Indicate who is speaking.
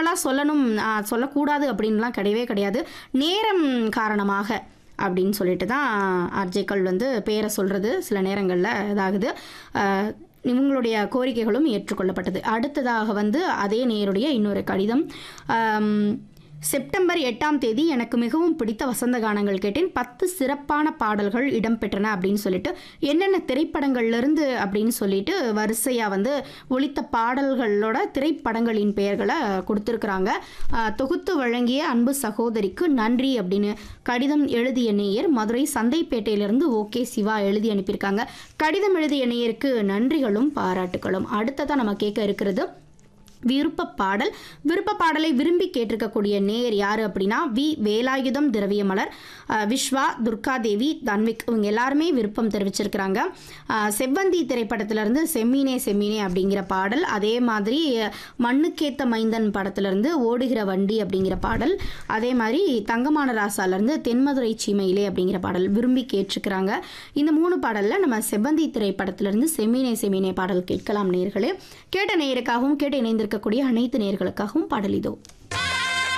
Speaker 1: ஜென்ரலாக சொல்லணும் ஆ, சொல்லக்கூடாது அப்படின்லாம் கிடையவே கிடையாது நேரம் காரணமாக அப்படின்னு சொல்லிட்டு தான் ஆர்ஜேக்கள் வந்து பேரை சொல்கிறது சில நேரங்களில் இதாகுது அஹ், இவங்களுடைய கோரிக்கைகளும் ஏற்றுக்கொள்ளப்பட்டது அடுத்ததாக வந்து அதே நேருடைய இன்னொரு கடிதம் ஆம், செப்டம்பர் எட்டாம் தேதி எனக்கு மிகவும் பிடித்த வசந்த கானங்கள் கேட்டேன் பத்து சிறப்பான பாடல்கள் இடம்பெற்றன அப்படின்னு சொல்லிட்டு என்னென்ன திரைப்படங்கள்ல இருந்து அப்படின்னு சொல்லிட்டு வரிசையாக வந்து ஒலித்த பாடல்களோட திரைப்படங்களின் பெயர்களை கொடுத்துருக்குறாங்க ஆஹ், தொகுத்து வழங்கிய அன்பு சகோதரிக்கு நன்றி அப்படின்னு கடிதம் எழுதிய நேயர் மதுரை சந்தைப்பேட்டையிலிருந்து ஓகே சிவா எழுதி அனுப்பியிருக்காங்க கடிதம் எழுதிய நேயருக்கு நன்றிகளும் பாராட்டுகளும் அடுத்ததாக நம்ம கேட்க இருக்கிறது விருப்ப பாடல் விருப்ப பாடலை விரும்பி கேட்டிருக்கக்கூடிய நேயர் யார் அப்படின்னா வி வேலாயுதம் திரவியமலர் அஹ், விஸ்வா துர்காதேவி தன்விக் இவங்க எல்லாருமே விருப்பம் தெரிவிச்சிருக்கிறாங்க அஹ், செவ்வந்தி திரைப்படத்திலிருந்து செம்மீனே செம்மீனே அப்படிங்கிற பாடல் அதே மாதிரி அஹ், மண்ணுக்கேத்த மைந்தன் படத்திலிருந்து ஓடுகிற வண்டி அப்படிங்கிற பாடல் அதே மாதிரி தங்கமான ராசாலேருந்து தென்மதுரை சீமையிலே அப்படிங்கிற பாடல் விரும்பி கேட்டிருக்கிறாங்க இந்த மூணு பாடலில் நம்ம செவ்வந்தி திரைப்படத்திலிருந்து செம்மீனே செம்மீனே பாடல் கேட்கலாம் நேயர்களே கேட்ட நேயருக்காகவும் கேட்டு இணைந்திருக்கக்கூடிய அனைத்து நேயர்களுக்காகவும் பாடல் இதோ